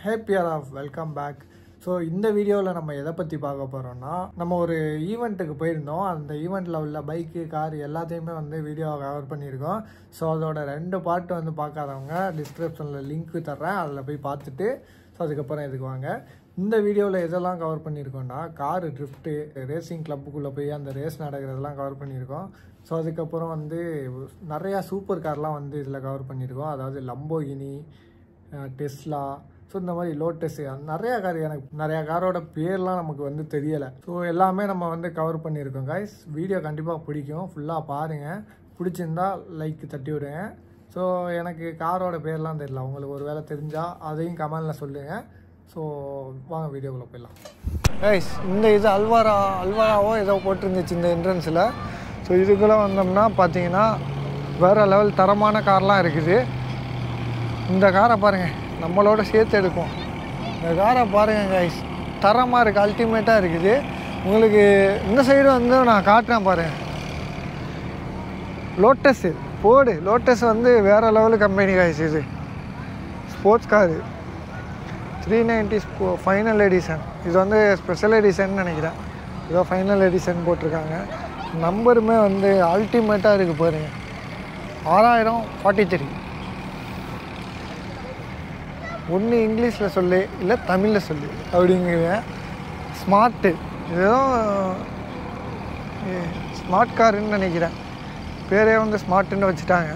ஹேப்பியர் of welcome back so இந்த வீடியோவில் நம்ம எதை பற்றி பார்க்க போகிறோம்னா நம்ம ஒரு ஈவெண்ட்டுக்கு போயிருந்தோம் அந்த ஈவெண்ட்டில் உள்ள பைக்கு கார் எல்லாத்தையுமே வந்து வீடியோவை கவர் பண்ணியிருக்கோம் ஸோ அதோட ரெண்டு பார்ட் வந்து பார்க்காதவங்க டிஸ்கிரிப்ஷனில் லிங்க் தர்றேன் அதில் போய் பார்த்துட்டு ஸோ அதுக்கப்புறம் இதுக்கு வாங்க இந்த வீடியோவில் எதெல்லாம் கவர் பண்ணியிருக்கோம்னா கார் ட்ரிஃப்ட்டு ரேசிங் கிளப்புக்குள்ளே போய் அந்த ரேஸ் நடக்கிறதெல்லாம் கவர் பண்ணியிருக்கோம் ஸோ அதுக்கப்புறம் வந்து நிறையா சூப்பர் கார்லாம் வந்து இதில் கவர் பண்ணியிருக்கோம் அதாவது லம்போகினி டெஸ்லா ஸோ இந்த மாதிரி லோட்டஸ் நிறையா கார் எனக்கு நிறையா காரோட பேர்லாம் நமக்கு வந்து தெரியலை ஸோ எல்லாமே நம்ம வந்து கவர் பண்ணியிருக்கோம் கைஸ் வீடியோ கண்டிப்பாக பிடிக்கும் ஃபுல்லாக பாருங்கள் பிடிச்சிருந்தா லைக் தட்டி விடுங்க ஸோ எனக்கு காரோட பேர்லாம் தெரியல உங்களுக்கு ஒரு வேளை தெரிஞ்சால் அதையும் கமெண்டில் சொல்லுங்கள் ஸோ வாங்க வீடியோக்குள்ளே போயிடலாம் கைஸ் இந்த இது அல்வாரா அல்வாராவோ ஏதோ போட்டிருந்துச்சு இந்த என்ட்ரன்ஸில் ஸோ இதுக்குள்ளே வந்தோம்னா பார்த்தீங்கன்னா வேறு லெவல் தரமான கார்லாம் இருக்குது இந்த காரை பாருங்கள் நம்மளோட சேர்த்து எடுக்கும் இந்த காரை பாருங்கள் கைஸ் தரமாக இருக்குது அல்டிமேட்டாக இருக்குது உங்களுக்கு இந்த சைடு வந்து நான் காட்டுறேன் பாருங்கள் லோட்டஸு போடு லோட்டஸ் வந்து வேறு லெவலு கம்பெனி கைஸ் இது ஸ்போர்ட்ஸ் காரு த்ரீ நைன்ட்டி ஸ்போ ஃபைனல் எடிஷன் இது வந்து ஸ்பெஷல் எடிஷன் நினைக்கிறேன் ஏதோ ஃபைனல் எடிஷன் போட்டிருக்காங்க நம்பருமே வந்து அல்டிமேட்டாக இருக்குது பாருங்கள் ஆறாயிரம் ஃபார்ட்டி த்ரீ ஒன்று இங்கிலீஷில் சொல்லு இல்லை தமிழில் சொல்லு அப்படிங்கிற ஸ்மார்ட்டு ஏதோ ஸ்மார்ட் காருன்னு நினைக்கிறேன் பேரே வந்து ஸ்மார்ட்டுன்னு வச்சுட்டாங்க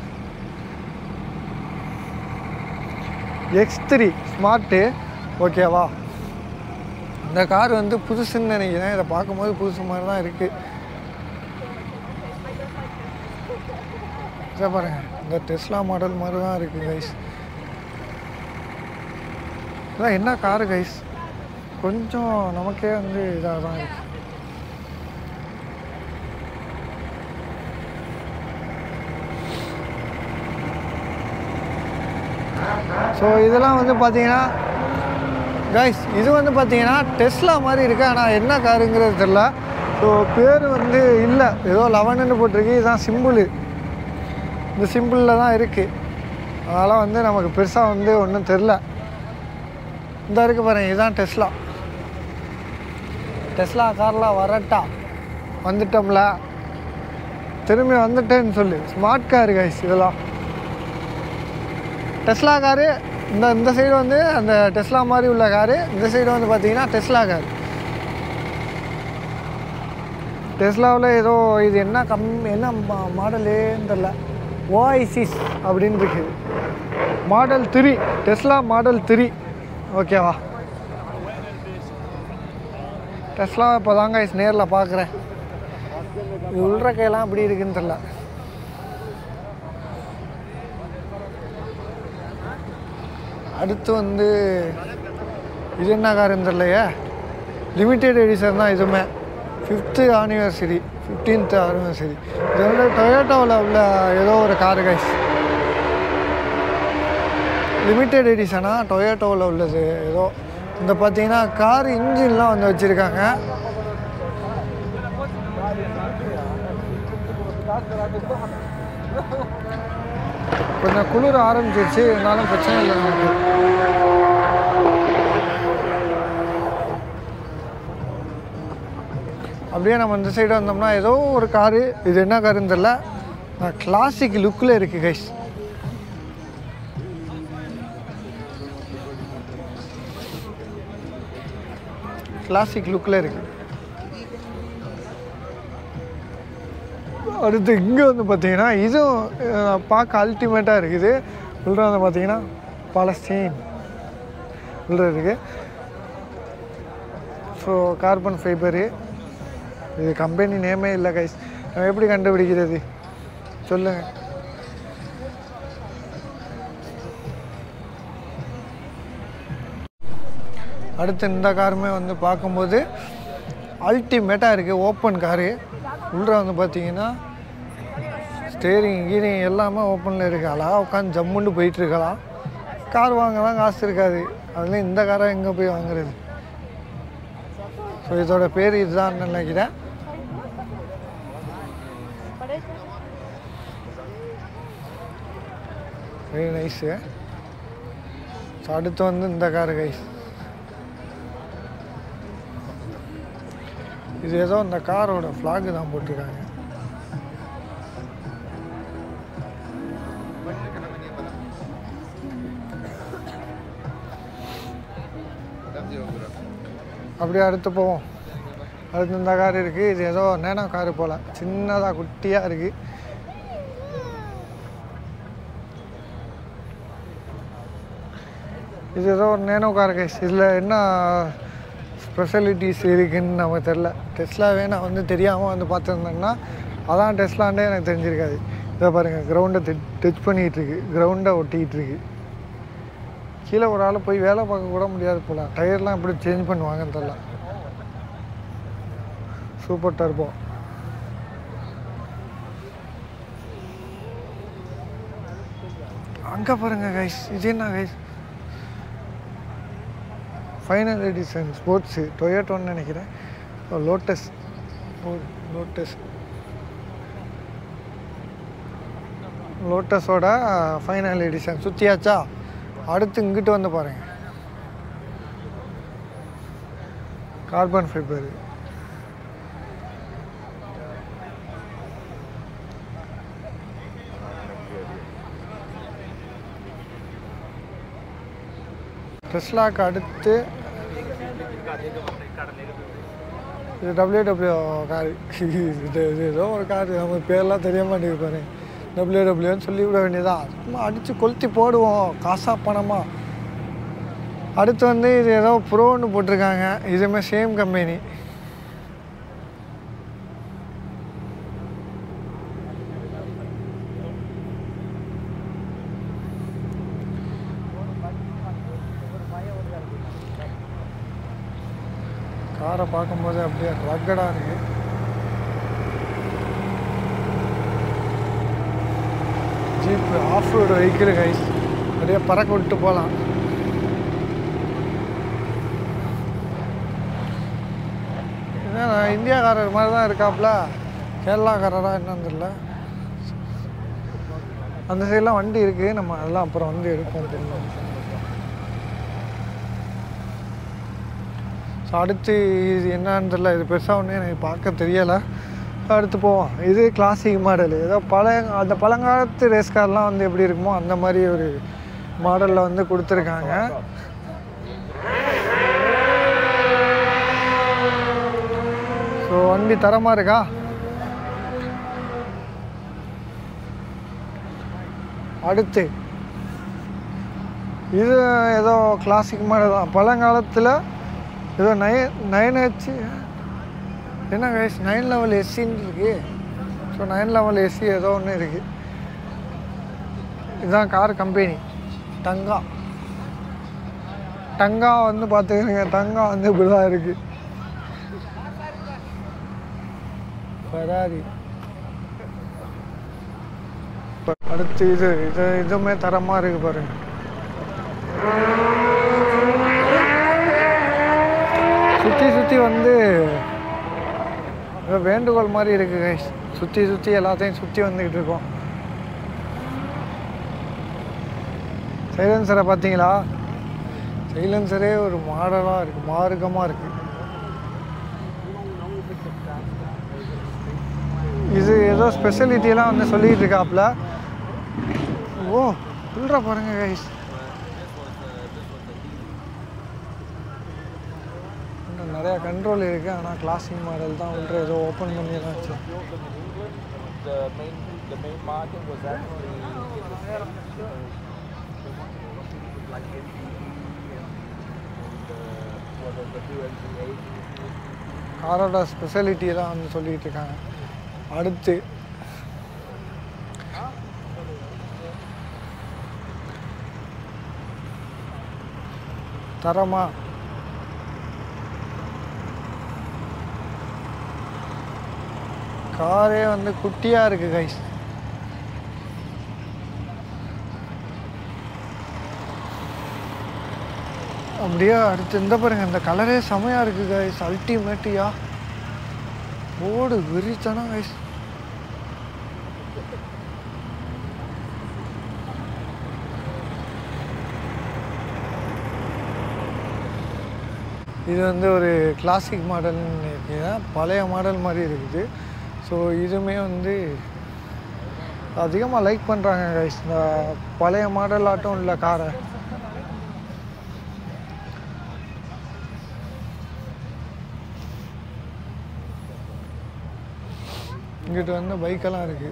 எக்ஸ் த்ரீ ஸ்மார்ட்டு ஓகேவா இந்த கார் வந்து புதுசுன்னு நினைக்கிறேன் இதை பார்க்கும்போது புதுசு மாதிரி தான் இருக்குது இதை பாருங்க இந்த டெஸ்லா மாடல் மாதிரி தான் இருக்குது கைஸ் இதான் என்ன காரு கைஸ் கொஞ்சம் நமக்கே வந்து இதாக தான் இருக்கு ஸோ இதெல்லாம் வந்து பார்த்தீங்கன்னா கைஸ் இது வந்து பார்த்தீங்கன்னா டெஸ்லா மாதிரி இருக்குது ஆனால் என்ன காருங்கிறது தெரில ஸோ பேர் வந்து இல்லை ஏதோ லெவனுன்னு போட்டிருக்கு இதுதான் சிம்பிள் இந்த சிம்பிளில் தான் இருக்குது அதனால் வந்து நமக்கு பெருசாக வந்து ஒன்றும் தெரில இந்த இருக்கு பாருங்க இதுதான் டெஸ்லா டெஸ்லா கார்லாம் வரட்டா வந்துட்டோம்ல திரும்பி வந்துட்டேன்னு சொல்லு ஸ்மார்ட் கார் கைஸ் இதெல்லாம் டெஸ்லா காரு இந்த இந்த சைடு வந்து அந்த டெஸ்லா மாதிரி உள்ள காரு இந்த சைடு வந்து பார்த்தீங்கன்னா டெஸ்லா கார் டெஸ்லாவில் ஏதோ இது என்ன கம் என்ன மா- மாடலுன்னு தெரில ஓஐசிஸ் அப்படின்னு இருக்குது model three Tesla model three ஓகேவா டெஸ்லா இப்போ தாங்க நேரில் பார்க்குறேன் இது உள்ற கையெல்லாம் எப்படி இருக்குன்னு தெரில அடுத்து வந்து இது என்ன காருன்னு தெரியலையே லிமிட்டெட் எடிஷன் தான் இதுவுமே ஃபிஃப்த்து ஆனிவர்சரி ஃபிஃப்டீன்த் ஆனிவர்சரி இது வந்து டொயோட்டோவில் உள்ள ஏதோ ஒரு காரு கைஸ் லிமிட்டெட் எடிஷனா டொயோட்டோவில் உள்ளது ஏதோ இந்த பார்த்தீங்கன்னா கார் இன்ஜின்லாம் வந்து வச்சுருக்காங்க கொஞ்சம் குளிர ஆரம்பிச்சிருச்சு இருந்தாலும் பிரச்சனை இல்லை நமக்கு அப்படியே நம்ம இந்த சைடு வந்தோம்னா ஏதோ ஒரு காரு இது என்ன காருன்னு தெரில கிளாசிக் லுக்கில் இருக்குது கைஸ் கிளாசிக் லுக்கில் இருக்குது அடுத்து இங்கே வந்து பார்த்தீங்கன்னா இதுவும் அஹ், பார்க்க அல்டிமேட்டாக இருக்குது உள்ள வந்து பார்த்தீங்கன்னா பாலஸ்தீன் உள்ள இருக்குது ஸோ கார்பன் ஃபைபரு இது கம்பெனி நேமே இல்லை கைஸ் நம்ம எப்படி கண்டுபிடிக்கிறது சொல்லுங்கள் அடுத்து இந்த காருமே வந்து பார்க்கும்போது அல்டிமேட்டாக இருக்குது ஓப்பன் காரு உள்ள வந்து பார்த்தீங்கன்னா ஸ்டேரிங் கீரிங் எல்லாமே ஓப்பனில் இருக்குது அழகாக உட்காந்து ஜம்முன்னு போயிட்டுருக்கலாம் கார் வாங்கலாம் காசு இருக்காது அதுலேயும் இந்த காரை எங்கே போய் வாங்குறது ஸோ இதோட பேர் இதுதான் நினைக்கிறேன் வெரி நைஸு ஸோ அடுத்து வந்து இந்த காரு கைஸ் இது ஏதோ இந்த காரோட ஃப்ளாக் தான் போட்டிருக்காங்க அப்படியே அடுத்து போவோம் அடுத்து இந்த கார் இருக்குது இது ஏதோ நேனோ காரு போல் சின்னதாக குட்டியாக இருக்குது இது ஏதோ ஒரு நேனோ கார் கைஸ் இதில் என்ன ஸ்பெஷாலிட்டிஸ் இருக்குன்னு நமக்கு தெரில டெஸ்லாவே நான் வந்து தெரியாமல் வந்து பார்த்துருந்தேன்னா அதான் டெஸ்லாண்டே எனக்கு தெரிஞ்சிருக்காது இதை பாருங்கள் கிரவுண்டை டச் பண்ணிகிட்டு இருக்கு கிரவுண்டை ஒட்டிக்கிட்டு இருக்கு கீழே ஒரு ஆள் போய் வேலை பார்க்க கூட முடியாது போல டயர்லாம் எப்படி சேஞ்ச் பண்ணுவாங்கன்னு தெரில சூப்பர் டர்போ அங்கே பாருங்க கைஸ் இது என்ன கைஸ் ஃபைனல் எடிஷன் ஸ்போர்ட்ஸு டொயோட்டோன்னு நினைக்கிறேன் லோட்டஸ் லோட்டஸ் லோட்டஸோட ஃபைனல் எடிஷன் சுற்றியாச்சா அடுத்து இங்கிட்டு வந்து பாருங்க கார்பன் ஃபைபர் டெஸ்லாக்கு அடுத்து இது டபிள்யூ டபிள்யூ கார் இது இது ஏதோ ஒரு கார் நம்ம பேர்லாம் தெரிய மாட்டேங்குது பாரு டபிள்யூ டபிள்யூன்னு சொல்லி விட வேண்டியதா சும்மா அடித்து கொளுத்தி போடுவோம் காசா பணமா அடுத்து வந்து இது ஏதோ ப்ரோன்னு போட்டிருக்காங்க இதுவுமே சேம் கம்பெனி காரை பார்க்கும்போது அப்படியே ரக்கடாக இருக்கு jeep off road vehicle guys அப்படியே பறக்க விட்டு போகலாம் என்ன இந்தியாக்காரர் மாதிரி தான் இருக்காப்புல கேரளாக்காரரா என்னன்னு தெரியல அந்த சைட்லாம் வண்டி இருக்குது நம்ம அதெல்லாம் அப்புறம் வந்து எடுப்போம் தெரியல ஸோ அடுத்து இது என்னன்னு தெரியல இது பெருசாக ஒன்றும் எனக்கு பார்க்க தெரியலை அடுத்து போவோம் இது கிளாசிக் மாடல் ஏதோ பழைய அந்த பழங்காலத்து ரேஸ் கார்லாம் வந்து எப்படி இருக்குமோ அந்த மாதிரி ஒரு மாடலில் வந்து கொடுத்துருக்காங்க ஸோ வண்டி தரமாக இருக்கா அடுத்து இது ஏதோ கிளாசிக் மாடல் தான் பழங்காலத்தில் ஏதோ நைன் நைன் ஹெச் என்ன கைஸ் நைன் லெவல் எஸ்சின்னு இருக்கு ஸோ நைன் லெவல் எஸ்சி ஏதோ ஒன்று இருக்குது இதுதான் கார் கம்பெனி டங்கா டங்கா வந்து பார்த்துக்கிறீங்க டங்கா வந்து இப்படி தான் இருக்குது ஃபெராரி அடுத்து இது இது இதுவுமே தரமாக இருக்கு பாருங்க சுற்றி சுற்றி வந்து ஏதோ வேண்டுகோள் மாதிரி இருக்கு கைஸ் சுற்றி சுற்றி எல்லாத்தையும் சுற்றி வந்துக்கிட்டு இருக்கோம் சைலன்சரை பார்த்தீங்களா சைலன்சரே ஒரு மாடலாக இருக்குது மார்க்கமாக இருக்குது இது ஏதோ ஸ்பெஷலிட்டியெல்லாம் வந்து சொல்லிக்கிட்டு இருக்காப்புல ஓ சொல்கிற பாருங்க கைஸ் இன்னும் நிறையா கண்ட்ரோல் இருக்குது ஆனால் கிளாசிக் மாடல் தான் உள்ள ஏதோ ஓப்பன் பண்ணி தான் வச்சு the main the main market was actually like MTV and, and uh, what was the two MTA காரோட ஸ்பெஷாலிட்டி தான் வந்து சொல்லிக்கிட்டு இருக்காங்க அடுத்து தரமா காரே வந்து குட்டியாக இருக்குது கைஸ் அப்படியே அடுத்து இந்த பாருங்க இந்த கலரே செமையாக இருக்குது கைஸ் அல்டிமேட்டியா போடு வெறித்தனம் கைஸ் இது வந்து ஒரு கிளாசிக் மாடல்னு நினைக்கிறேன் பழைய மாடல் மாதிரி இருக்குது ஸோ இதுவுமே வந்து அதிகமாக லைக் பண்ணுறாங்க கைஸ் இந்த பழைய மாடல் ஆட்டம் உள்ள காரை இங்கிட்ட வந்து பைக்கெல்லாம் இருக்குது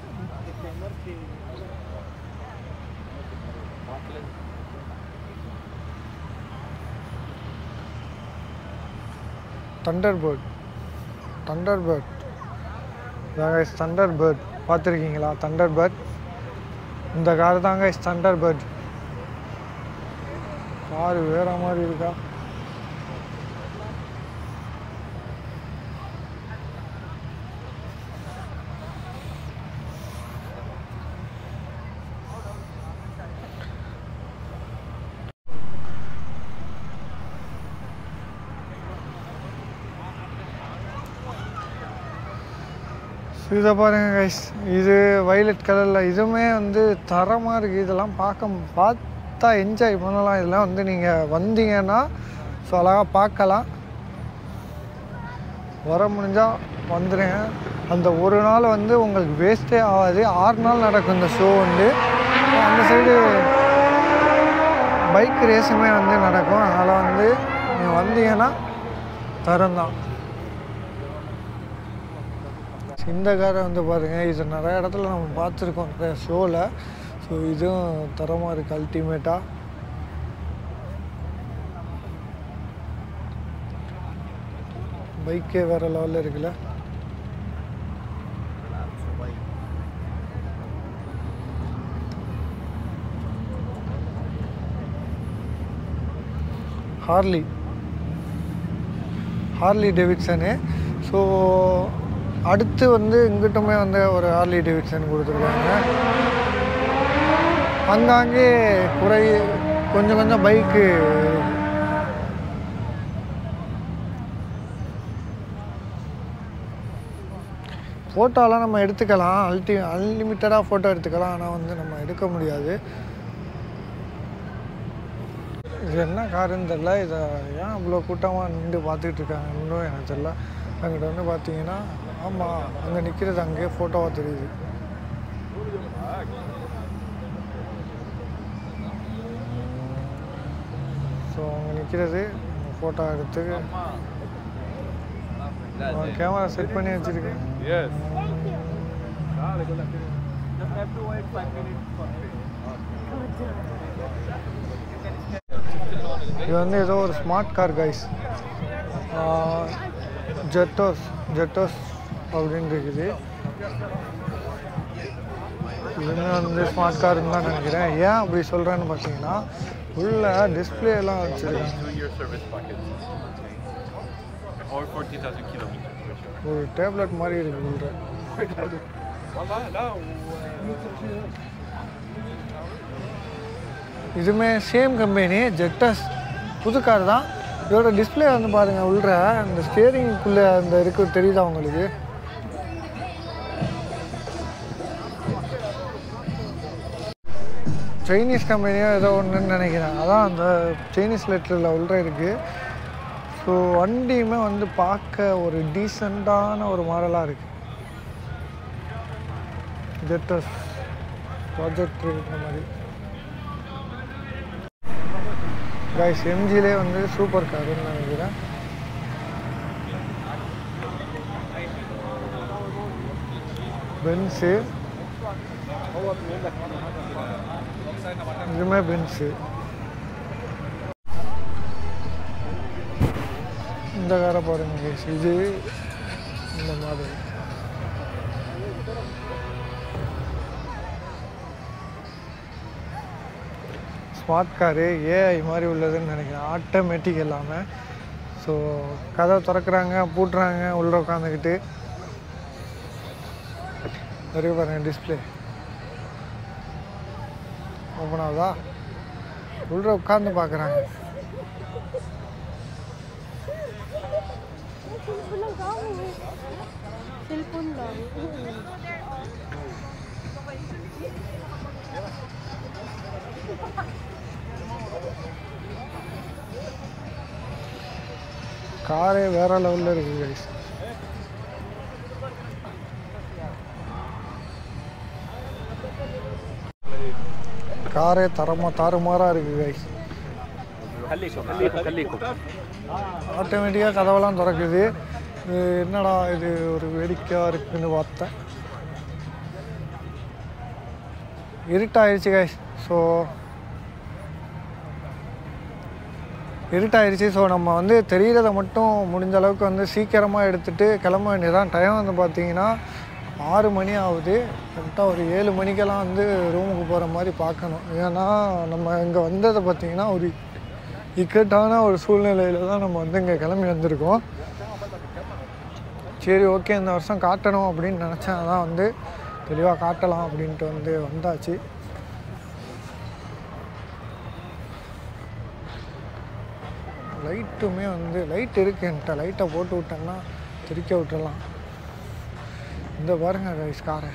Thunderbird Thunderbird guys Thunderbird பார்த்துருக்கீங்களா தண்டர் பேர்ட் இந்த கார் தாங்க இஸ் தண்டர் பேர்ட் கார் வேற மாதிரி இருக்கா இதை பாருங்க கைஸ் இது வயலட் கலரில் இதுவுமே வந்து தரமாக இருக்குது இதெல்லாம் பார்க்க பார்த்தா என்ஜாய் பண்ணலாம் இதெல்லாம் வந்து நீங்கள் வந்தீங்கன்னா ஸோ அழகாக பார்க்கலாம் வர முடிஞ்சால் வந்துடுங்க அந்த ஒரு நாள் வந்து உங்களுக்கு வேஸ்ட்டே ஆகாது ஆறு நாள் நடக்கும் இந்த ஷோ வந்து அந்த சைடு பைக் ரேஸுமே வந்து நடக்கும் அதனால் வந்து நீங்கள் வந்தீங்கன்னா தரம் தான் இந்த காரை வந்து பாருங்கள் இது நிறைய இடத்துல நம்ம பார்த்துருக்கோம் நிறைய ஷோவில் ஸோ இதுவும் தரமாக இருக்குது அல்டிமேட்டாக பைக்கே வேறு லெவலில் இருக்குல்ல ஹார்லி ஹார்லி டேவிட்சனு ஸோ அடுத்து வந்து இங்கிட்டுமே வந்து ஒரு ஹார்லி டேவிட்சன் கொடுத்துருக்காங்க அங்காங்கே குறை கொஞ்சம் கொஞ்சம் பைக்கு ஃபோட்டோலாம் நம்ம எடுத்துக்கலாம் அல்டி அன்லிமிட்டடாக ஃபோட்டோ எடுத்துக்கலாம் ஆனால் வந்து நம்ம எடுக்க முடியாது இது என்ன காருன்னு தெரில இதை ஏன் இவ்வளோ கூட்டமாக நின்று பார்த்துக்கிட்டு இருக்காங்க இன்னும் எனக்கு தெரில அங்கிட்ட வந்து பார்த்தீங்கன்னா ஆமாம் அங்கே நிற்கிறது அங்கேயே ஃபோட்டோவாக தெரியுது ஸோ அங்கே நிற்கிறது ஃபோட்டோ எடுத்து கேமரா செட் பண்ணி வச்சுருக்கேன் Yes. Just have to wait five minutes for free. இது வந்து ஏதோ ஒரு ஸ்மார்ட் கார் கைஸ் ஜெட்டோஸ் ஜெட்டோஸ் அப்படின்னு இருக்குது இதுவுமே வந்து ஸ்மார்ட் காருன்னு தான் நினைக்கிறேன் ஏன் அப்படி சொல்கிறேன்னு பார்த்தீங்கன்னா உள்ள டிஸ்பிளே எல்லாம் வச்சுருக்காங்க Two-year service package. Or 40,000 kilometers for sure. ஒரு டேப்லெட் மாதிரி இருக்கு உள்ள Voilà, là, இதுவுமே சேம் கம்பெனி ஜெட்டஸ் புது கார் தான் இதோட டிஸ்பிளே வந்து பாருங்கள் உள்ள அந்த ஸ்டியரிங்குள்ளே அந்த இருக்கு தெரியுதா உங்களுக்கு சைனீஸ் கம்பெனியோ ஏதோ ஒன்றுன்னு நினைக்கிறேன் அதான் அந்த சைனீஸ் லெட்டரில் உள்ள இருக்குது ஸோ வண்டியுமே வந்து பார்க்க ஒரு டீசெண்டான ஒரு மாடலாக இருக்குது ஜெட்டஸ் ப்ராஜெக்ட் இந்த மாதிரி கைஸ் எம்ஜிலே வந்து சூப்பர் காருன்னு நினைக்கிறேன் பென்ஸு இதுமே பென்ஸு இந்த காரை பாருங்க கைஸ் இது இந்த மாதிரி ஸ்மார்ட் காரு ஏஐ மாதிரி உள்ளதுன்னு நினைக்கிறேன் ஆட்டோமேட்டிக் எல்லாமே ஸோ கதவை திறக்கிறாங்க பூட்டுறாங்க உள்ளே உட்காந்துக்கிட்டு நிறைய பாருங்க டிஸ்பிளே ஓப்பன் ஆகுதா உள்ளே உட்காந்து பார்க்குறாங்க Cellphone lang. காரே வேற லெவலில் இருக்குது கைஸ் காரே தரமாக தாறுமாறாக இருக்குது கைஸ் خليكم خليكم خليكم ஆட்டோமேட்டிக்காக கதவெல்லாம் திறக்குது இது என்னடா இது ஒரு வேடிக்கையாக இருக்குன்னு பார்த்தேன் இருட்டாயிருச்சு கைஸ் ஸோ இருட்டாயிருச்சு ஸோ நம்ம வந்து தெரிகிறத மட்டும் முடிஞ்ச அளவுக்கு வந்து சீக்கிரமாக எடுத்துகிட்டு கிளம்ப வேண்டியதான் டைம் வந்து பார்த்தீங்கன்னா ஆறு மணி ஆகுது கரெக்டாக ஒரு ஏழு மணிக்கெல்லாம் வந்து ரூமுக்கு போகிற மாதிரி பார்க்கணும் ஏன்னா நம்ம இங்கே வந்ததை பார்த்தீங்கன்னா ஒரு இக்கட்டான ஒரு சூழ்நிலையில் தான் நம்ம வந்து இங்கே கிளம்பி வந்திருக்கோம் சரி ஓகே இந்த வருஷம் காட்டணும் அப்படின்னு நினச்சேன் அதான் வந்து தெளிவாக காட்டலாம் அப்படின்ட்டு வந்து வந்தாச்சு லைட்டுமே வந்து லைட் இருக்கு என்கிட்ட லைட்டை போட்டு விட்டேன்னா திரிக்க விட்டுறலாம் இந்த பாருங்க கைஸ் காரை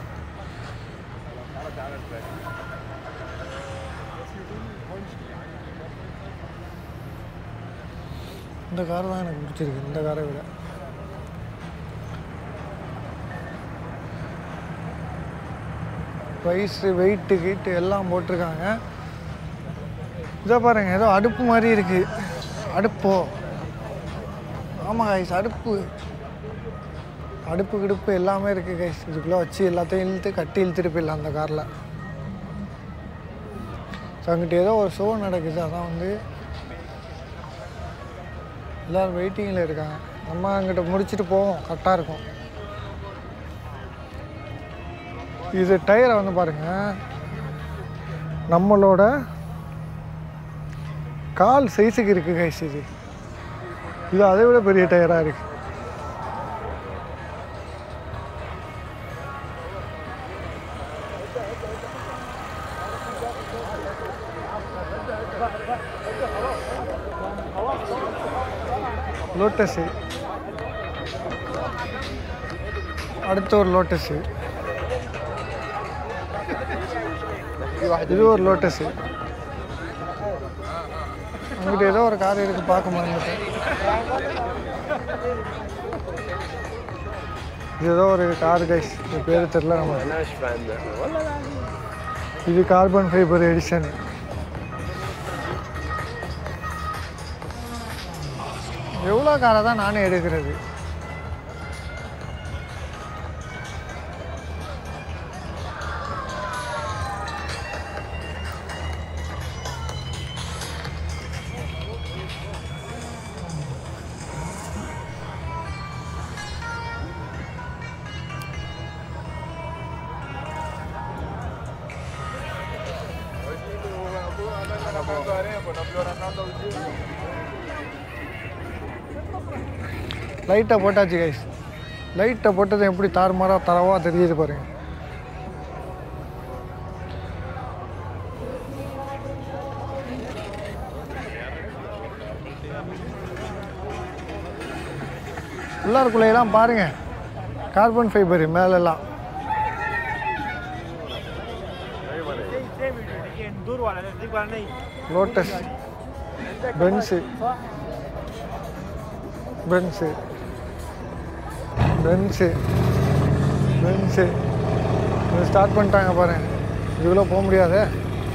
இந்த கார் தான் எனக்கு பிடிச்சிருக்கு இந்த காரை விட ப்ரைஸு வெயிட்டு கீட்டு எல்லாம் போட்டிருக்காங்க இதை பாருங்க ஏதோ அடுப்பு மாதிரி இருக்கு அடுப்போ ஆமாம் கைஸ் அடுப்பு அடுப்பு கிடுப்பு எல்லாமே இருக்குது கைஸ் இதுக்குள்ளே வச்சு எல்லாத்தையும் இழுத்து கட்டி இழுத்துட்டு போயிடலாம் அந்த காரில் ஸோ அங்கிட்ட ஏதோ ஒரு ஷோ நடக்குது அதான் வந்து எல்லோரும் வெயிட்டிங்கில் இருக்காங்க நம்ம அங்கிட்ட முடிச்சுட்டு போவோம் கரெக்டாக இருக்கும் இது டயரை வந்து பாருங்க நம்மளோட கால் சைஸுக்கு இருக்குது கைஸ் இது இது அதை விட பெரிய டயராக இருக்கு லோட்டஸு அடுத்து ஒரு லோட்டஸு இது ஒரு லோட்டஸு அங்கிட்ட ஏதோ ஒரு கார் இருக்கு பார்க்க மாட்டேன் இது ஏதோ ஒரு கார் கைஸ் இது பேர் தெரில நம்ம معناش فعندنا والله இது கார்பன் ஃபைபர் எடிஷன் எவ்வளோ காரை தான் நானே எடுக்கிறது லைட்டை போட்டாச்சு கைஸ் லைட்டை போட்டது எப்படி தாறுமாறாக தரவா தெரியுது பாருங்க உள்ளாருக்குள்ளேயெல்லாம் பாருங்க கார்பன் ஃபைபர் மேலெல்லாம் Lotus Benz Benz Benz Benz இது ஸ்டார்ட் பண்ணிட்டாங்க பாருங்க இதுக்குள்ளே போக முடியாதே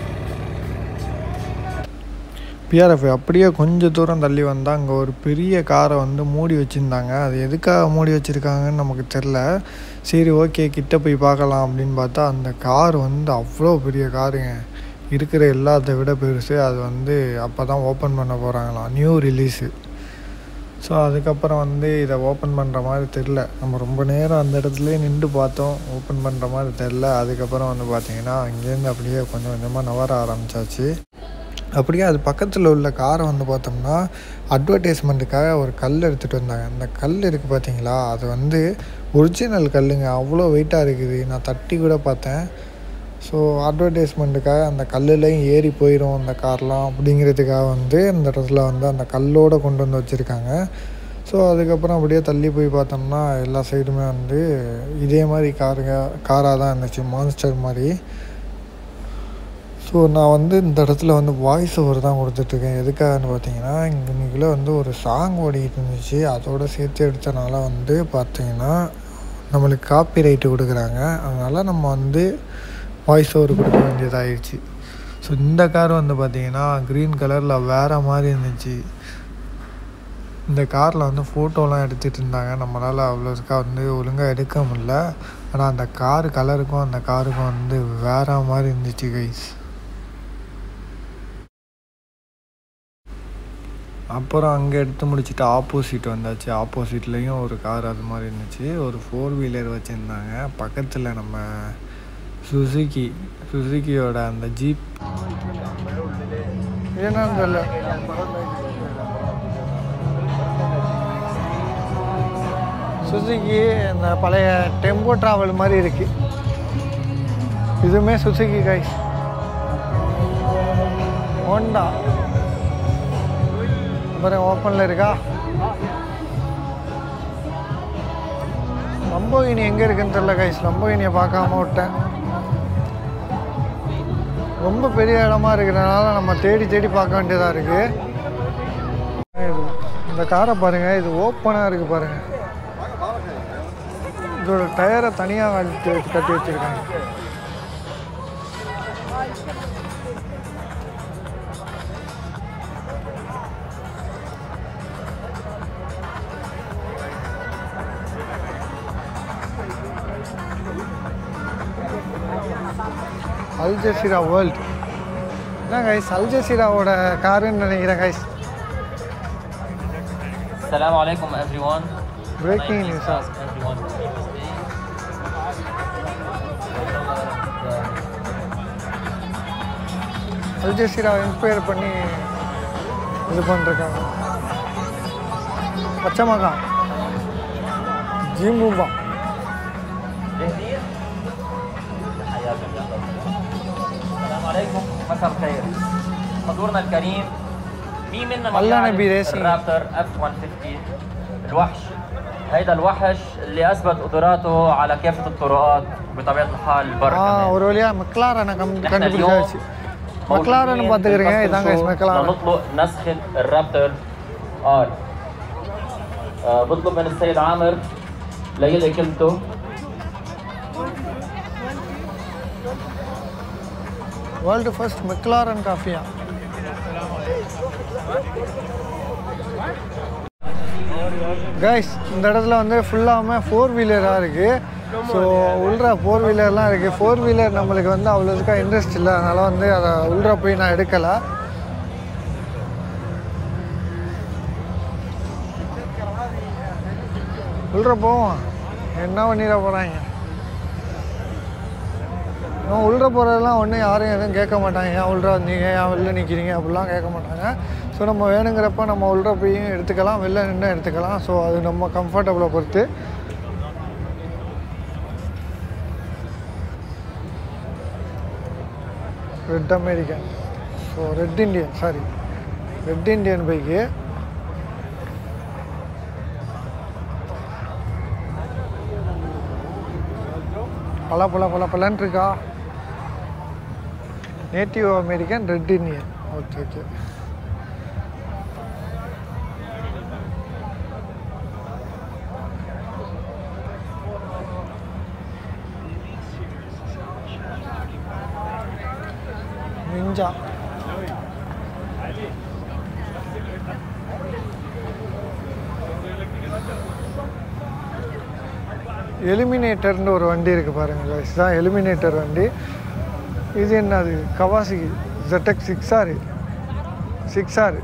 பிஆர்எஃப் அப்படியே கொஞ்சம் தூரம் தள்ளி வந்தால் அங்கே ஒரு பெரிய காரை வந்து மூடி வச்சுருந்தாங்க அது எதுக்காக மூடி வச்சுருக்காங்கன்னு நமக்கு தெரில சரி ஓகே கிட்ட போய் பார்க்கலாம் அப்படின்னு பார்த்தா அந்த கார் வந்து அவ்வளோ பெரிய காருங்க இருக்கிற எல்லாத்த விட பெருசு அது வந்து அப்போ தான் ஓப்பன் பண்ண போகிறாங்களாம் நியூ ரிலீஸு ஸோ அதுக்கப்புறம் வந்து இதை ஓப்பன் பண்ணுற மாதிரி தெரில நம்ம ரொம்ப நேரம் அந்த இடத்துலயே நின்று பார்த்தோம் ஓப்பன் பண்ணுற மாதிரி தெரில அதுக்கப்புறம் வந்து பார்த்திங்கன்னா அங்கேருந்து அப்படியே கொஞ்சம் கொஞ்சமாக நவர ஆரம்பிச்சாச்சு அப்படியே அது பக்கத்தில் உள்ள காரை வந்து பார்த்தோம்னா அட்வர்டைஸ்மெண்ட்டுக்காக ஒரு கல் எடுத்துகிட்டு வந்தாங்க அந்த கல் இருக்குது பார்த்தீங்களா அது வந்து ஒரிஜினல் கல்லுங்க அவ்வளோ வெயிட்டாக இருக்குது நான் தட்டி கூட பார்த்தேன் ஸோ அட்வர்டைஸ்மெண்ட்டுக்காக அந்த கல்லுலையும் ஏறி போயிடும் அந்த கார்லாம் அப்படிங்கிறதுக்காக வந்து இந்த இடத்துல வந்து அந்த கல்லோடு கொண்டு வந்து வச்சுருக்காங்க ஸோ அதுக்கப்புறம் அப்படியே தள்ளி போய் பார்த்தோம்னா எல்லா சைடுமே வந்து இதே மாதிரி காருங்க காராக தான் இருந்துச்சு மான்ஸ்டர் மாதிரி ஸோ நான் வந்து இந்த இடத்துல வந்து வாய்ஸ் ஓவர் தான் கொடுத்துட்ருக்கேன் எதுக்காகன்னு பார்த்தீங்கன்னா இங்கே இன்னைக்குள்ள வந்து ஒரு சாங் ஓடிக்கிட்டு இருந்துச்சு அதோட சேர்த்து எடுத்தனால வந்து பார்த்தீங்கன்னா நம்மளுக்கு காப்பி ரைட்டு கொடுக்குறாங்க அதனால் நம்ம வந்து வாய்ஸ் ஓவர் கொடுக்க வேண்டியதாகிடுச்சு ஸோ இந்த கார் வந்து பார்த்தீங்கன்னா க்ரீன் கலரில் வேறு மாதிரி இருந்துச்சு இந்த காரில் வந்து ஃபோட்டோலாம் எடுத்துகிட்டு இருந்தாங்க நம்மளால் அவ்வளோக்கா வந்து ஒழுங்காக எடுக்க முடில ஆனால் அந்த கார் கலருக்கும் அந்த காருக்கும் வந்து வேற மாதிரி இருந்துச்சு கைஸ் அப்புறம் அங்கே எடுத்து முடிச்சுட்டு ஆப்போசிட் வந்தாச்சு ஆப்போசிட்லேயும் ஒரு கார் அது மாதிரி இருந்துச்சு ஒரு ஃபோர் வீலர் வச்சுருந்தாங்க பக்கத்தில் நம்ம சுசுகி சுசுகியோட அந்த ஜீப் என்னன்னு தெரியல சுசுகி இந்த பழைய டெம்போ ட்ராவல் மாதிரி இருக்கு இதுவுமே சுசுகி கைஸ் ஹோண்டா அப்புறம் ஓப்பனில் இருக்கா லம்போகினி எங்கே இருக்குன்னு தெரில கைஸ் லம்போகினியை பார்க்காம விட்டேன் ரொம்ப பெரிய இடமா இருக்கிறதுனால நம்ம தேடி தேடி பார்க்க வேண்டியதாக இருக்குது இந்த காரை பாருங்கள் இது ஓப்பனாக இருக்குது பாருங்கள் இதோட டயரை தனியாக கட்டி வச்சு கட்டி வச்சுருக்காங்க அல் ஜசீரா வேர்ல்ட் என்ன கைஸ் அல் ஜசீராவோட காருன்னு நினைக்கிறேன் guys السلام عليكم everyone. Breaking My name is news. Ask everyone to keep it safe. Al ஜசீராவை இன்ஸ்பயர் பண்ணி இது பண்ணிருக்காங்க பச்சை மகான் ஜிம்பூம்பா جاهزين؟ حياكم الله. السلام عليكم مساء الخير. حضورنا الكريم مين منا ما والله بيعرف نبي ريسينج. الرابتر اف 150 الوحش هيدا الوحش اللي اثبت قدراته على كافه الطرقات بطبيعه الحال البر ஆ كمان ஒரு வழியாக மெக்லாரனை கம் نحن கண்டுபிடிச்சாச்சு மெக்லாரன் موجودين பார்த்துக்கிறீங்க بالكاستل இதான் guys شو McLaren لنطلق نسخة الرابتر ار آه بطلب من السيد عامر ليلقي كلمته world first McLaren காஃபியா கைஸ் இந்த இடத்துல வந்து ஃபுல்லாமே ஃபோர் வீலராக இருக்குது ஸோ உள்ற ஃபோர் வீலர்லாம் இருக்குது ஃபோர் வீலர் நம்மளுக்கு வந்து அவ்வளோதுக்கா இன்ட்ரெஸ்ட் இல்லை அதனால் வந்து அதை உள்ற போய் நான் எடுக்கலை உள்ற போவோம் என்ன பண்ணிட போகிறாங்க இன்னும் உள்ள போகிறதெல்லாம் ஒன்றும் யாரும் எதுவும் கேட்க மாட்டாங்க ஏன் உள்ள வந்தீங்க ஏன் வெளில நிற்கிறீங்க அப்படிலாம் கேட்க மாட்டாங்க ஸோ நம்ம வேணுங்கிறப்ப நம்ம உள்ள போய் எடுத்துக்கலாம் வெளில நின்று எடுத்துக்கலாம் ஸோ அது நம்ம கம்ஃபர்டபுளை பொறுத்து red American so red Indian sorry red Indian bike பல பல பல பலன் இருக்கா native American red Indian okay okay Ninja எலிமினேட்டர்னு ஒரு வண்டி இருக்குது பாருங்கள் guys. இதுதான் எலிமினேட்டர் வண்டி இது என்னது கவாசிக்கு ZX six R six R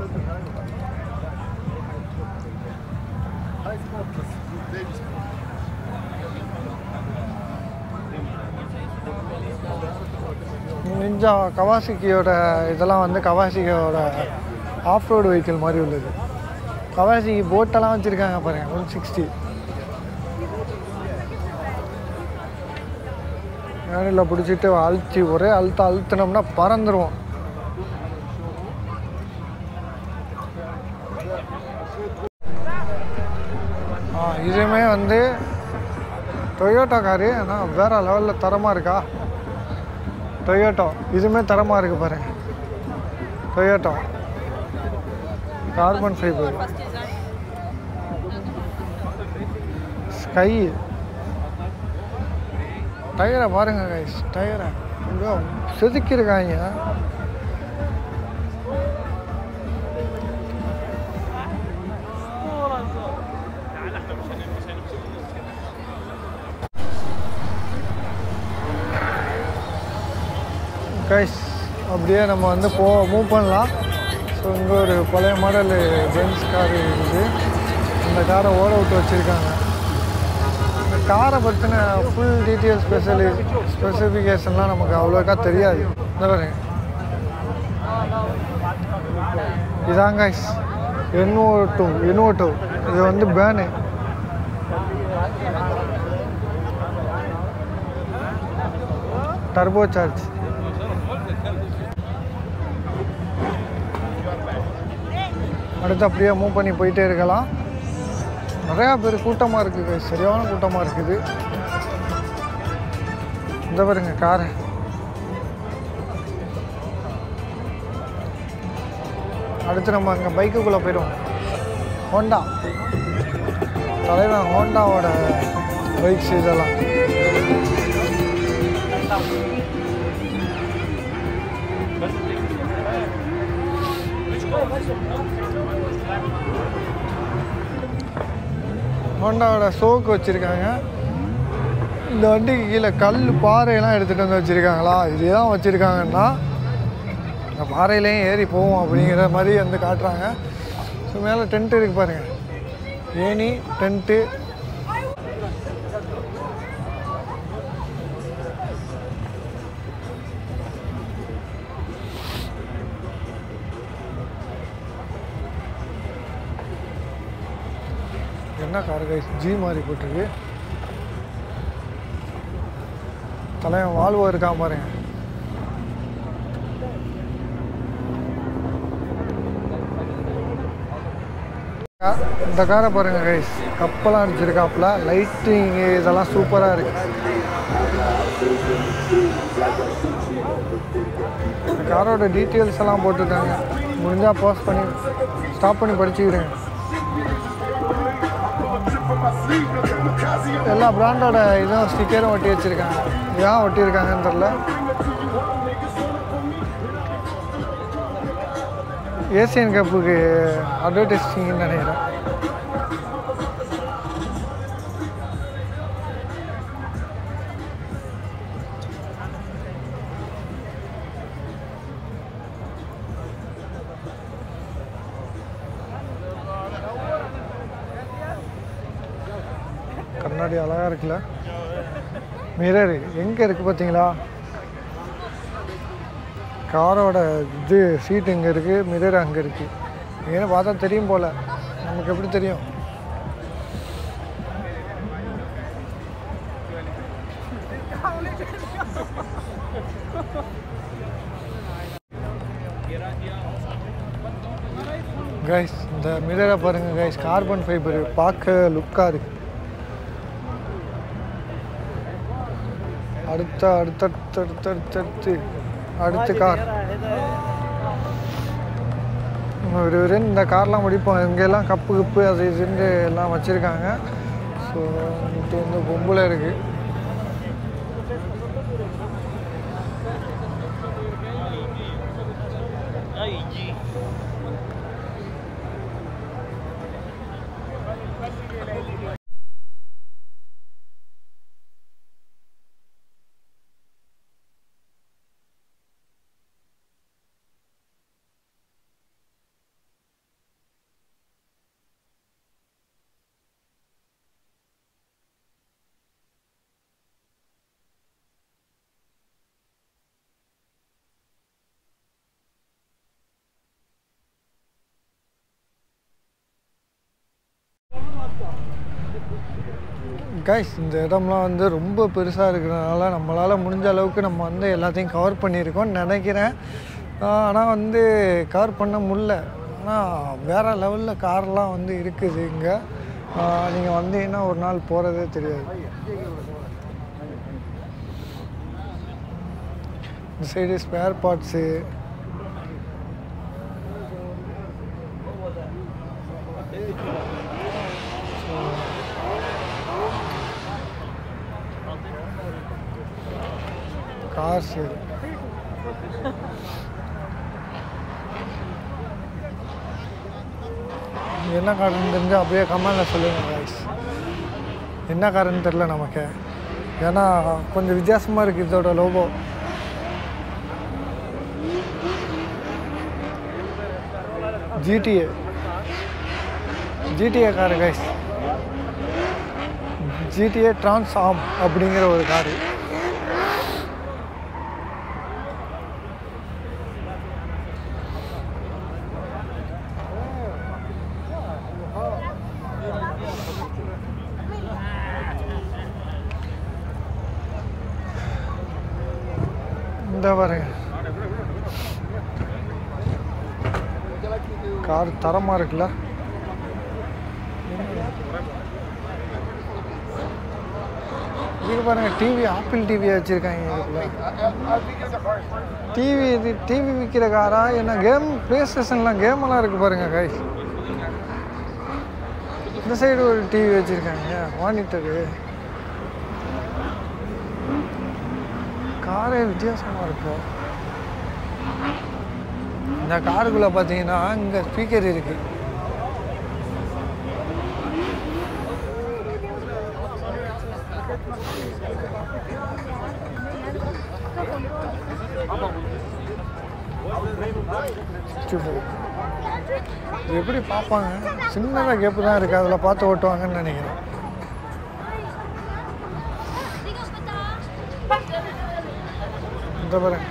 Ninja கவாசிக்கியோட இதெல்லாம் வந்து கவாசிக்கியோட ஆஃப் ரோடு வெஹிக்கிள் மாதிரி உள்ளது கவாசிக்கு போட்டெல்லாம் வச்சுருக்காங்க பாருங்கள் ஒன் சிக்ஸ்டி ஏனில் பிடிச்சிட்டு அழுத்தி ஒரே அழுத்த அழுத்தினோம்னா பறந்துருவோம் ஆ இதுவுமே வந்து டொயோட்டா காரு ஆனால் வேறு லெவலில் தரமாக இருக்கா டொயோட்டோ இதுவுமே தரமாக இருக்குது பாருங்க டொயோட்டோ கார்பன் ஃபைபர் ஸ்கை டயரை பாருங்க கைஸ் டயரை இங்கே செதுக்கியிருக்காங்க கைஸ் அப்படியே நம்ம வந்து போ மூவ் பண்ணலாம் ஸோ இங்கே ஒரு பழைய மாடல் பென்ஸ் கார் இருக்குது இந்த காரை ஓட விட்டு வச்சுருக்காங்க இந்த காரை பற்றின ஃபுல் டீட்டெயில் ஸ்பெஷலி ஸ்பெசிஃபிகேஷன்லாம் நமக்கு அவ்வளோக்கா தெரியாது இந்த பாருங்க இதான் கைஸ் N O two N O two fan turbo charge அடுத்து அப்படியே மூவ் பண்ணி போயிட்டே இருக்கலாம் நிறையா பேர் கூட்டமாக இருக்குது சரியான கூட்டமாக இருக்குது இந்த பாருங்க காரு அடுத்து நம்ம அங்கே பைக்குக்குள்ளே போயிடுவோம் ஹோண்டா தலைவன் ஹோண்டாவோட பைக்ஸ் இதெல்லாம் ஹோண்டாவோட ஷோக்கு வச்சுருக்காங்க இந்த வண்டிக்கு கீழே கல் பாறையெல்லாம் எடுத்துகிட்டு வந்து வச்சுருக்காங்களா இது தான் வச்சுருக்காங்கன்னா இந்த பாறையிலையும் ஏறி போவோம் அப்படிங்கிற மாதிரி வந்து காட்டுறாங்க ஸோ மேலே டென்ட் இருக்கு பாருங்கள் ஏணி டென்ட்டு என்ன கார் கைஸ் ஜி மாதிரி போட்டிருக்கு தலைவன் வால்வோ இருக்கான் பாருங்க கா- இந்த காரை பாருங்க கைஸ் கப்பெல்லாம் அடிச்சிருக்காப்புல லைட்டிங் இதெல்லாம் சூப்பராக இருக்கு இந்த காரோட டீட்டெயில்ஸ் எல்லாம் போட்டுருக்காங்க முடிஞ்சால் போஸ்ட் பண்ணி ஸ்டாப் பண்ணி படிச்சுக்கிறேன் எல்லா பிராண்டோட இதுவும் ஸ்டிக்கரும் ஒட்டி வச்சுருக்காங்க ஏன் ஒட்டியிருக்காங்கன்னு தெரில ஏசியன் கப்புக்கு அட்வர்டைஸிங்னு நினைக்கிறேன் கண்ணாடி அழகாக இருக்குல்ல மிரர் எங்கே இருக்குது பார்த்தீங்களா காரோட இது சீட் இங்கே இருக்குது மிரர் அங்கே இருக்குது ஏன்னு பார்த்தா தெரியும் போல் நமக்கு எப்படி தெரியும் கைஸ் இந்த மிரரை பாருங்கள் கைஸ் கார்பன் ஃபைபர் பார்க்க லுக்காக இருக்கு அடுத்த அடுத்தடுத்து அடுத்தடுத்து அடுத்த கார் ஒரு ஒரு இந்த கார்லாம் முடிப்போம் இங்கெல்லாம் கப்பு கிப்பு அது இதுன்னு எல்லாம் வச்சுருக்காங்க ஸோ இது வந்து பொம்பளை இருக்குது கைஸ் இந்த இடம்லாம் வந்து ரொம்ப பெருசாக இருக்கிறதுனால நம்மளால் முடிஞ்ச அளவுக்கு நம்ம வந்து எல்லாத்தையும் கவர் பண்ணியிருக்கோம்னு நினைக்கிறேன் ஆனால் வந்து கவர் பண்ண முடில ஆனால் வேறு லெவலில் கார்லாம் வந்து இருக்குது இங்கே நீங்கள் வந்தீங்கன்னா ஒரு நாள் போகிறதே தெரியாது இந்த சைடு ஸ்பேர் பார்ட்ஸு காசு என்ன காரணம் தெரிஞ்சு அப்படியே கமெண்டில் சொல்லுங்க guys என்ன காரணம் தெரில நமக்கு ஏன்னா கொஞ்சம் வித்தியாசமாக இருக்குது இதோட logo GTA GTA car guys GTA Trans Am அப்படிங்கிற ஒரு காரு இந்த பாருங்க கார் தரமாக இருக்குல்ல இது பாருங்க டிவி ஆப்பிள் டிவி வச்சுருக்காங்க இதுக்குள்ள டிவி இது டிவி விற்கிற காரா என்ன கேம் ப்ளே ஸ்டேஷன்லாம் கேமெல்லாம் இருக்குது பாருங்க கை இந்த சைடு ஒரு டிவி வச்சுருக்காங்க மானிட்டரு காரே வித்தியாசமாக இருக்கும் இந்த காருக்குள்ளே பார்த்தீங்கன்னா இங்கே ஸ்பீக்கர் இருக்குது இது எப்படி பார்ப்பாங்க சின்னதாக கேப்பு தான் இருக்குது அதில் பார்த்து ஓட்டுவாங்கன்னு நினைக்கிறேன் இந்த பாருங்க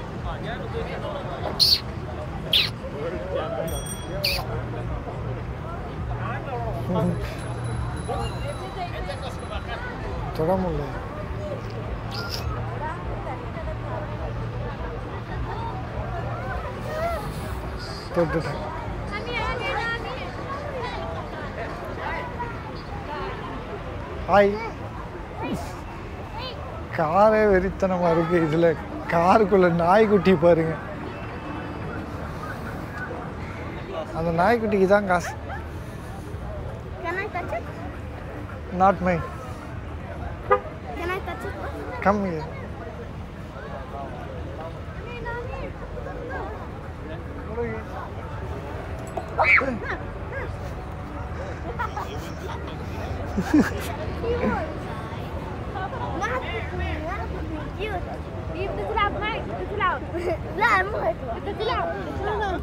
தொட முடியல தொட்டுட்டேன் ஹாய் காரே வெறித்தனமாக இருக்குது இதில் காருக்குள்ள நாய்க்குட்டி பாருங்க அந்த நாய்க்குட்டிக்கு தான் காசு Can I touch it? Not my Can I touch it? Come انت تلعب معي انت تلعب لا مو هيك انت تلعب تلعب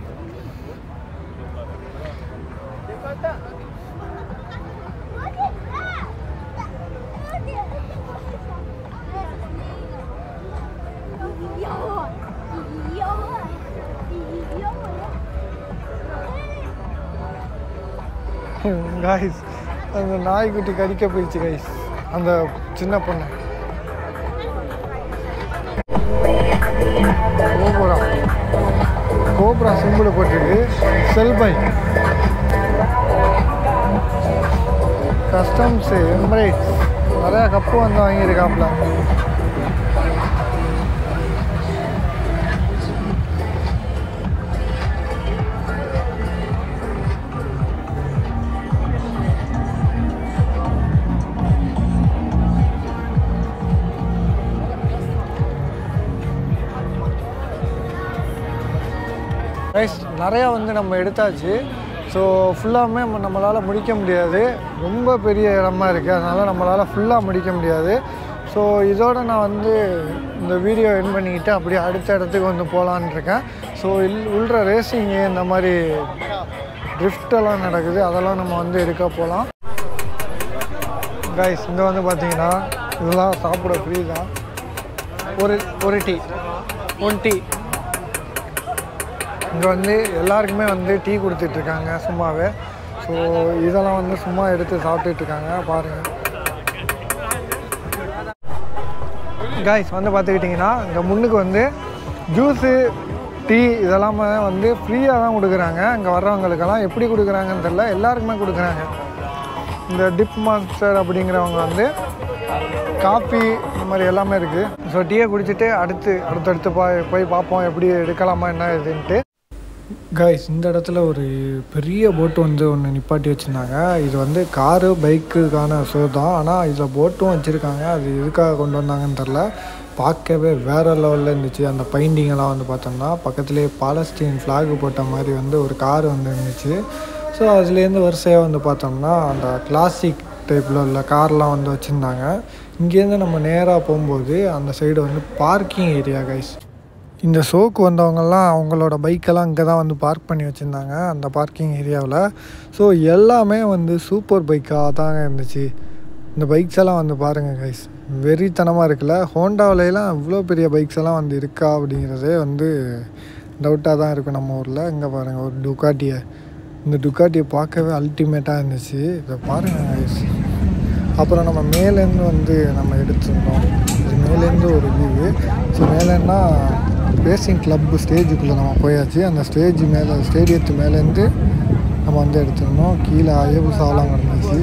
guys அந்த நாய்க்குட்டி கடிக்க போயிடுச்சு கைஸ் அந்த சின்ன பொண்ணு கோபுரா கோபுரா சிம்பிள் போட்டிருக்கு செல் பை கஸ்டம்ஸு எம்ரைட்ஸ் நிறையா கப்பு வந்து வாங்கியிருக்காப்புல ரைஸ் நிறையா வந்து நம்ம எடுத்தாச்சு ஸோ ஃபுல்லாமே நம்மளால் முடிக்க முடியாது ரொம்ப பெரிய இடமா இருக்குது அதனால் நம்மளால் ஃபுல்லாக முடிக்க முடியாது ஸோ இதோட நான் வந்து இந்த வீடியோ என் பண்ணிக்கிட்டு அப்படியே அடுத்த இடத்துக்கு வந்து போகலான்னு இருக்கேன் ஸோ இல் உள்ள ரேசிங்கு இந்த மாதிரி drift எல்லாம் நடக்குது அதெல்லாம் நம்ம வந்து எடுக்க போகலாம் கைஸ் இங்கே வந்து பார்த்தீங்கன்னா இதெல்லாம் சாப்பிட ஃப்ரீ தான் ஒரு ஒரு டீ ஒன் டீ இங்கே வந்து எல்லாருக்குமே வந்து டீ கொடுத்துட்ருக்காங்க சும்மாவே ஸோ இதெல்லாம் வந்து சும்மா எடுத்து சாப்பிட்டுட்டு இருக்காங்க பாருங்கள் காய்ஸ் வந்து பார்த்துக்கிட்டிங்கன்னா இங்கே முன்னுக்கு வந்து ஜூஸு டீ இதெல்லாமே வந்து ஃப்ரீயாக தான் கொடுக்குறாங்க இங்கே வர்றவங்களுக்கெல்லாம் எப்படி கொடுக்குறாங்கன்னு தெரில எல்லாருக்குமே கொடுக்குறாங்க இந்த டிப் மாஸ்டர் அப்படிங்கிறவங்க வந்து காஃபி இந்த மாதிரி எல்லாமே இருக்குது ஸோ டீயை குடிச்சிட்டு அடுத்து அடுத்தடுத்து போய் போய் பார்ப்போம் எப்படி எடுக்கலாமா என்ன இதுன்ட்டு கைஸ் இந்த இடத்துல ஒரு பெரிய போட்டு வந்து ஒன்று நிப்பாட்டி வச்சுருந்தாங்க இது வந்து காரு பைக்குக்கான ஷோ தான் ஆனால் இதில் போட்டும் வச்சுருக்காங்க அது எதுக்காக கொண்டு வந்தாங்கன்னு தெரில பார்க்கவே வேறு லெவலில் இருந்துச்சு அந்த பெயிண்டிங்கெல்லாம் வந்து பார்த்தோம்னா பக்கத்துலேயே பாலஸ்தீன் ஃப்ளாக் போட்ட மாதிரி வந்து ஒரு கார் வந்து இருந்துச்சு ஸோ அதுலேருந்து வரிசையாக வந்து பார்த்தோம்னா அந்த கிளாசிக் டைப்பில் உள்ள கார்லாம் வந்து வச்சுருந்தாங்க இங்கேருந்து நம்ம நேராக போகும்போது அந்த சைடு வந்து பார்க்கிங் ஏரியா கைஸ் இந்த ஷோக்கு வந்தவங்கெல்லாம் அவங்களோட பைக்கெல்லாம் இங்கே தான் வந்து பார்க் பண்ணி வச்சுருந்தாங்க அந்த பார்க்கிங் ஏரியாவில் ஸோ எல்லாமே வந்து சூப்பர் பைக்காக தாங்க இருந்துச்சு இந்த பைக்ஸ் எல்லாம் வந்து பாருங்கள் கைஸ் வெறித்தனமாக இருக்குல்ல ஹோண்டாவிலலாம் இவ்வளோ பெரிய பைக்ஸ் எல்லாம் வந்து இருக்கா அப்படிங்கிறதே வந்து டவுட்டாக தான் இருக்கும் நம்ம ஊரில் இங்கே பாருங்கள் ஒரு டுக்காட்டியை இந்த டுக்காட்டியை பார்க்கவே அல்டிமேட்டாக இருந்துச்சு இதை பாருங்கள் கைஸ் அப்புறம் நம்ம மேலேருந்து வந்து நம்ம எடுத்திருந்தோம் இது மேலேருந்து ஒரு வியூ ஸோ மேலேன்னா ரேசிங் கிளப் ஸ்டேஜுக்குள்ளே நம்ம போயாச்சு அந்த ஸ்டேஜ் மேலே ஸ்டேடியத்து மேலேருந்து நம்ம வந்து எடுத்திருந்தோம் கீழே அயபுசாலாம் கிடந்துச்சு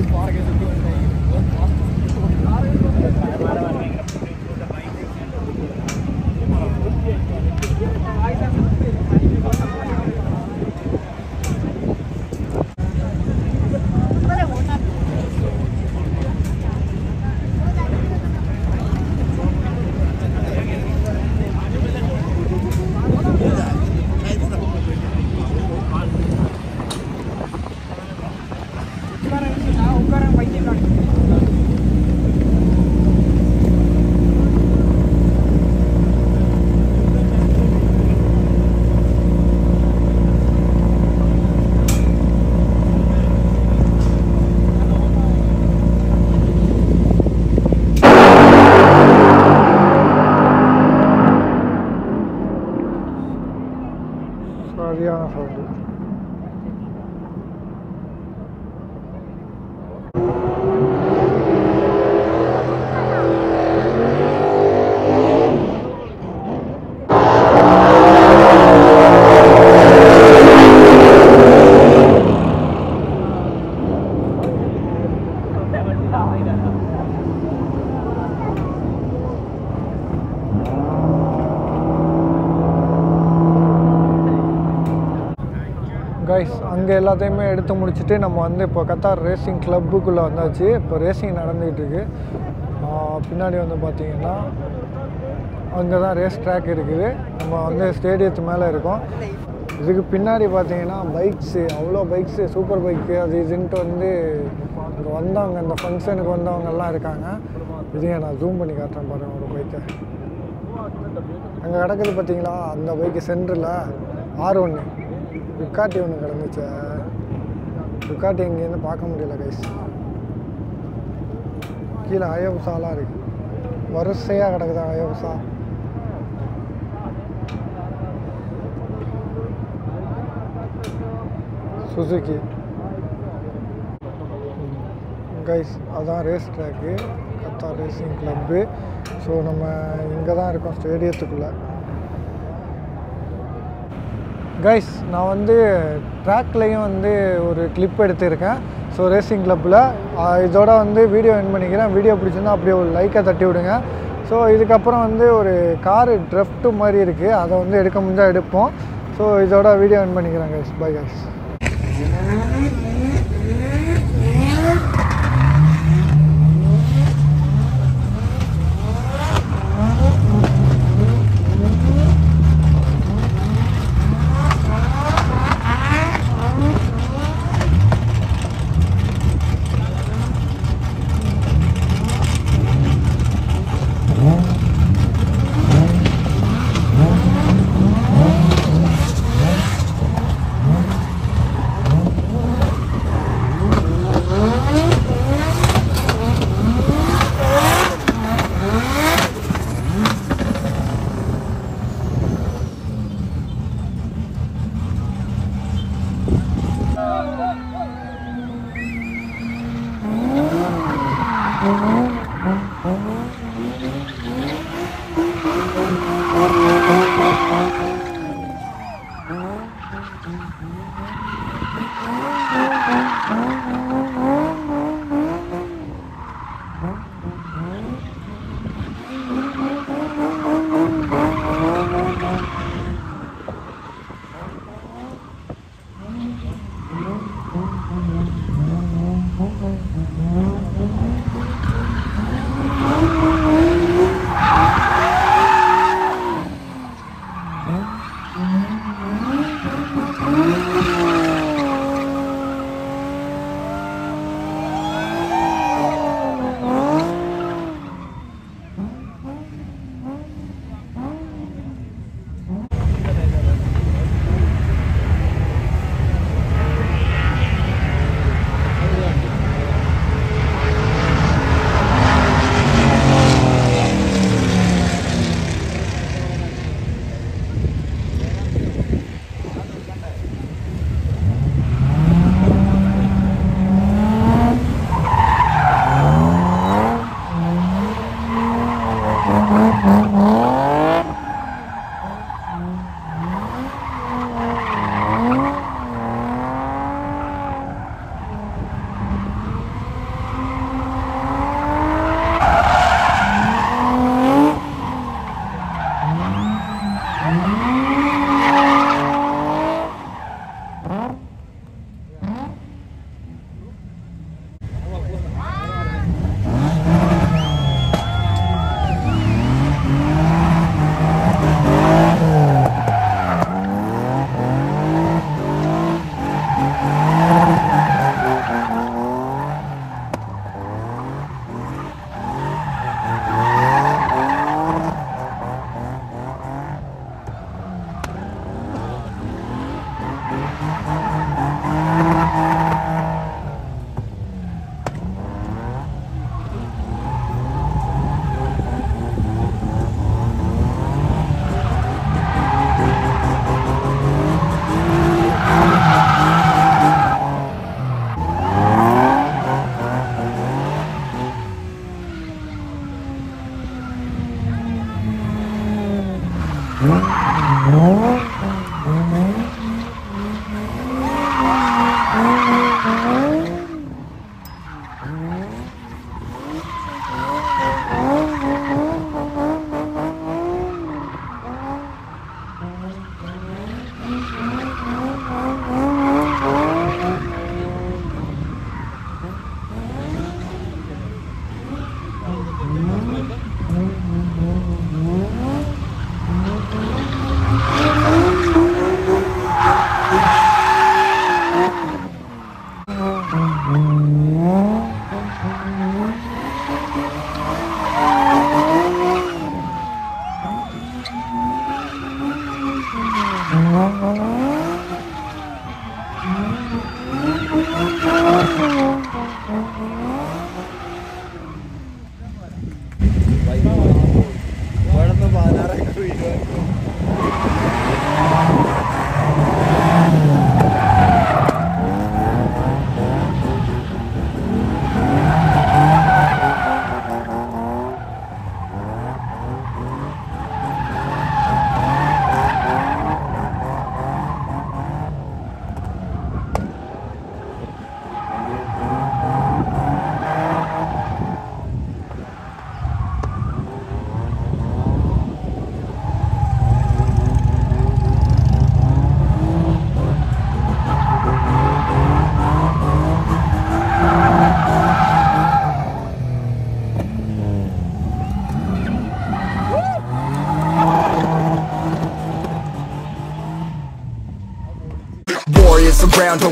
சரியான சவுண்டு கைஸ் அங்கே எல்லாத்தையுமே எடுத்து முடிச்சுட்டு நம்ம வந்து இப்போ கத்தார் ரேசிங் கிளப்புக்குள்ளே வந்தாச்சு இப்போ ரேசிங் நடந்துகிட்டு இருக்கு ஆஹ் பின்னாடி வந்து பார்த்தீங்கன்னா அங்கே தான் ரேஸ் ட்ராக் இருக்குது நம்ம வந்து ஸ்டேடியத்து மேலே இருக்கோம் இதுக்கு பின்னாடி பார்த்தீங்கன்னா பைக்ஸு அவ்வளோ பைக்ஸு சூப்பர் பைக்கு அது இதுன்ட்டு வந்து இங்கே வந்தவங்க இந்த ஃபங்க்ஷனுக்கு வந்தவங்கெல்லாம் இருக்காங்க இதையும் நான் ஜூம் பண்ணி காட்டுறேன் பாருங்கள் ஒரு பைக்கை அங்கே கிடக்குது பார்த்தீங்களா அந்த பைக்கு சென்டரில் ஆர் ஒன்று டுக்காட்டி ஒன்று கிடந்துச்சு டுக்காட்டி இங்கேருந்து பார்க்க முடியல கைஸ் கீழே அயோபுசாலாம் இருக்கு வரிசையாக கிடக்குது அயோபுசா சுசுகி கைஸ் அதான் ரேஸ் ட்ராக்கு கத்தா ரேசிங் கிளப்பு ஸோ நம்ம இங்கே தான் இருக்கோம் ஸ்டேடியத்துக்குள்ளே கைஸ் நான் வந்து ட்ராக்லேயும் வந்து ஒரு கிளிப் எடுத்திருக்கேன் ஸோ ரேசிங் கிளப்பில் இதோட வந்து வீடியோ என் பண்ணிக்கிறேன் வீடியோ பிடிச்சிருந்தா அப்படியே ஒரு லைக்கை தட்டி விடுங்க ஸோ இதுக்கப்புறம் வந்து ஒரு காரு ட்ரெஃப்ட்டு மாதிரி இருக்குது அதை வந்து எடுக்க முடிஞ்சால் எடுப்போம் ஸோ இதோட வீடியோ என் பண்ணிக்கிறேன் guys bye guys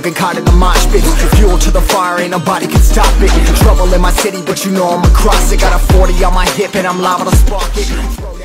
been caught in the mosh pit Fuel to the fire, ain't nobody can stop it Trouble in my city, but you know I'm across it Got a 40 on my hip and I'm liable to spark it